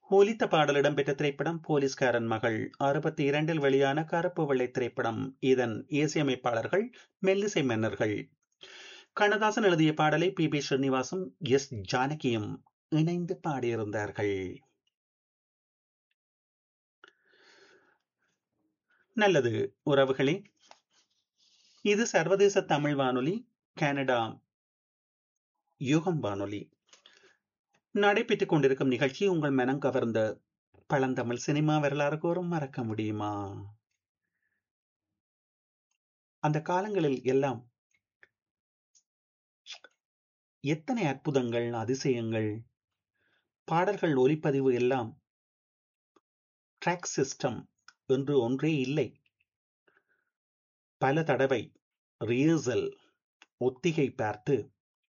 ஒலித்த பாடல் இடம்பெற்ற திரைப்படம் போலீஸ்காரன் மகள் அறுபத்தி இரண்டில் வெளியான கருப்பு வெள்ளை திரைப்படம் இதன் இசையமைப்பாளர்கள் மெல்லிசை மன்னர்கள் கண்ணதாசன் எழுதிய பாடலை பி பி ஸ்ரீனிவாசும் எஸ் ஜானகியும் இணைந்து பாடியிருந்தார்கள் நல்லது உறவுகளே இது சர்வதேச தமிழ் வானொலி கனடா யுகம் வானொலி நடைபெற்றுக் கொண்டிருக்கும் நிகழ்ச்சி உங்கள் மனம் கவர்ந்த பழந்தமிழ் சினிமா வரலாறு கூறும் மறக்க முடியுமா அந்த காலங்களில் எல்லாம் எத்தனை அற்புதங்கள் அதிசயங்கள் பாடல்கள் ஒலிப்பதிவு எல்லாம் ட்ராக் சிஸ்டம் என்று ஒன்றே இல்லை பல தடவை ரிஹர்சல் ஒத்திகை பார்த்து